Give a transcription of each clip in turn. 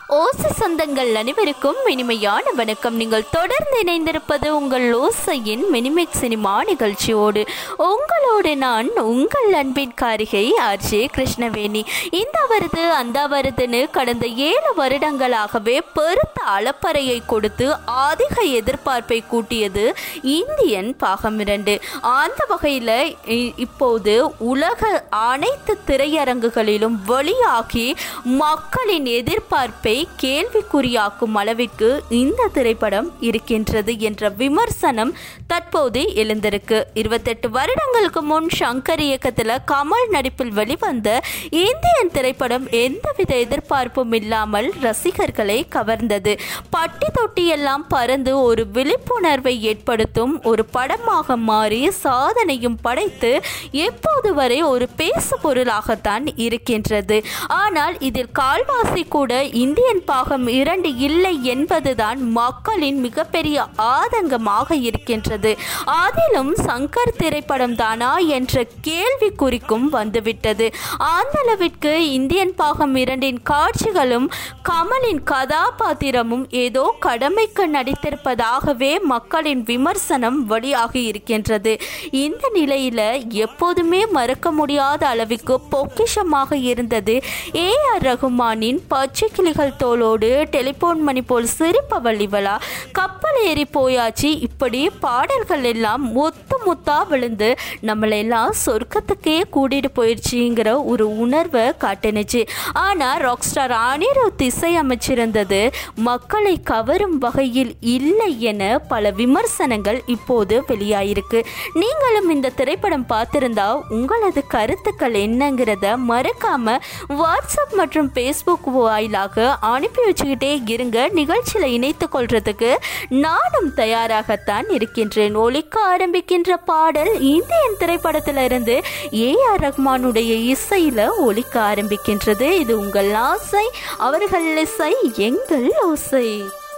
ஓசை சொந்தங்கள் அனைவருக்கும் இனிமையான வணக்கம் நீங்கள் தொடர்ந்து இணைந்திருப்பது உங்கள் ஓசையின் மினிமிக் சினிமா நிகழ்ச்சியோடு உங்களோடு நான் உங்கள் அன்பின் காரிகை ஆர்ஜே கிருஷ்ணவேணி இந்த வருது அந்த வருதுன்னு கடந்த ஏழு வருடங்களாகவே பெருத்த அளப்பறையை கொடுத்து அதிக எதிர்பார்ப்பை கூட்டியது இந்தியன் பாகம் இரண்டு அந்த வகையில் இப்போது உலக அனைத்து திரையரங்குகளிலும் வெளியாகி மக்களின் எதிர்பார்ப்பை கேள்விக்குறியாக்கும் அளவிற்கு இந்த திரைப்படம் இருக்கின்றது என்ற விமர்சனம் தற்போது எழுந்திருக்கு இருபத்தெட்டு வருடங்களுக்கு முன் சங்கர் இயக்கத்தில் கமல் நடிப்பில் வெளிவந்த இந்தியன் திரைப்படம் எந்தவித எதிர்பார்ப்பும் இல்லாமல் ரசிகர்களை கவர்ந்தது பட்டி தொட்டி எல்லாம் பறந்து ஒரு விழிப்புணர்வை ஏற்படுத்தும் ஒரு படமாக மாறி சாதனையும் படைத்து எப்போது வரை ஒரு பேசு பொருளாகத்தான் இருக்கின்றது ஆனால் இதில் கால்வாசி கூட இந்தியன் பாகம் இரண்டு இல்லை என்பதுதான் மக்களின் மிகப்பெரிய ஆதங்கமாக இருக்கின்றது அதிலும் சங்கர் திரைப்படம் தானா என்ற கேள்விக்குறிக்கும் வந்துவிட்டது அந்த அளவிற்கு இந்தியன் பாகம் இரண்டின் காட்சிகளும் கமலின் கதாபாத்திரமும் ஏதோ கடமைக்கு நடித்திருப்பதாகவே மக்களின் விமர்சனம் வெளியாகி இருக்கின்றது இந்த நிலையில எப்போதுமே மறக்க முடியாத அளவுக்கு பொக்கிஷமாக இருந்தது ஏ ஆர் ரகுமானின் பச்சை கிளிகள் தோளோடு டெலிபோன் மணி போல் சிரிப்பவள்ளிவளா கப்பல் ஏறி போயாச்சு இப்படி பாடல்கள் எல்லாம் முத்து முத்தா விழுந்து நம்மளெல்லாம் சொர்க்கத்துக்கே கூட்டிட்டு போயிடுச்சுங்கிற ஒரு உணர்வை காட்டுனுச்சு ஆனால் ராக் ஸ்டார் அனிருத் இசையமைச்சிருந்தது மக்களை கவரும் வகையில் இல்லை என பல விமர்சனங்கள் இப்போது வெளியாயிருக்கு நீங்களும் இந்த திரைப்படம் பார்த்திருந்தா உங்களது கருத்துக்கள் என்னங்கிறத மறக்காம வாட்ஸ்அப் மற்றும் ஃபேஸ்புக் வாயிலாக அனுப்பி வச்சுக்கிட்டே இருங்க நிகழ்ச்சியில் இணைத்துக் கொள்றதுக்கு நானும் தயாராகத்தான் இருக்கின்றேன் ஒலிக்க ஆரம்பிக்கின்ற பாடல் இந்தியன் திரைப்படத்திலிருந்து ஏ ஆர் ரஹ்மானுடைய இசையில ஒலிக்க ஆரம்பிக்கின்றது இது உங்கள் ஆசை அவர்கள் இசை எங்கள் ஓசை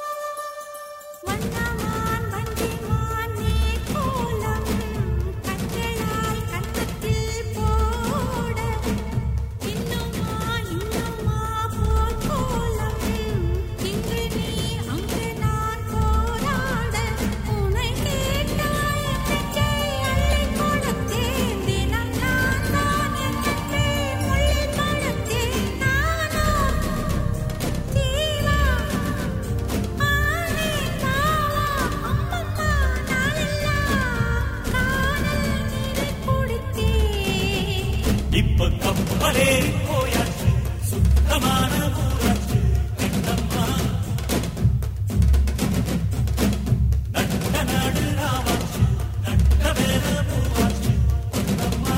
வண்ணமான் வஞ்சிமான் நீர்க்கோலம் கண்களால் கன்னத்தில் போட இன்னுமா இன்னுமா போர்க்கோலம் இங்கு நீ அங்கு நான் போராட உனை கேட்டாய் நெஞ்சை அள்ளிக் கொடுத்தேன் தினம் நான் தான் என்றே முள்ளில் படுத்தேன் நானோ ஜீவா ஆனே தாவா அம்மம்மா நாளெல்லாம் காணல் நீரை குடித்தேன் இப்ப கப்பலேறி போயாச்சு சுத்தமான ஊராச்சு கண்டம்மா நட்ட நாடு ராவாச்சு நட்ட வேற பூவாச்சு கண்டம்மா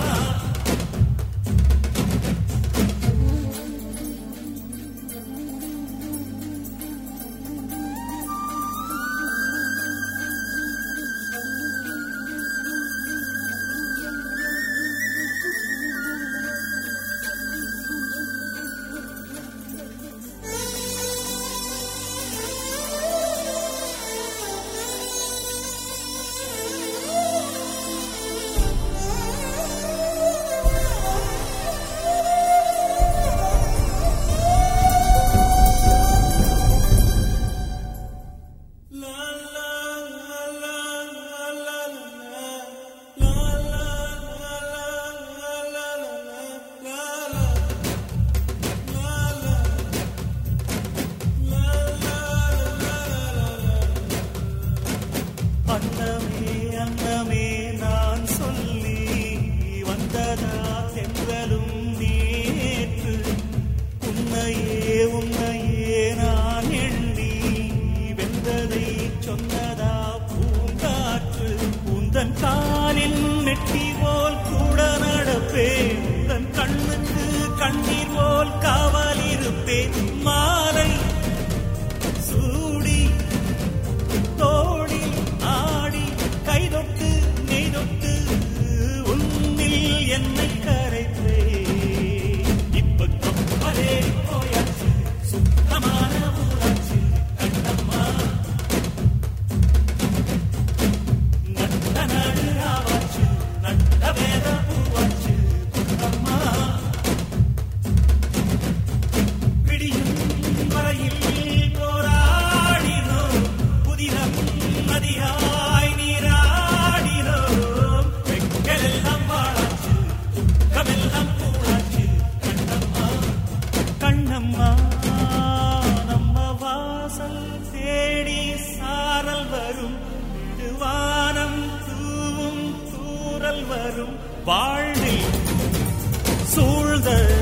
நதியாய் நீராடினோம் பெண்களெல்லாம் வாழாச்சு துக்கமெல்லாம் கூடாச்சு கண்ணம்மா கண்ணம்மா நம்ம வாசல் தேடி சாரல் வரும் வானம் தூவும் தூரல் வரும் வாழ்வில் சூழ்ந்த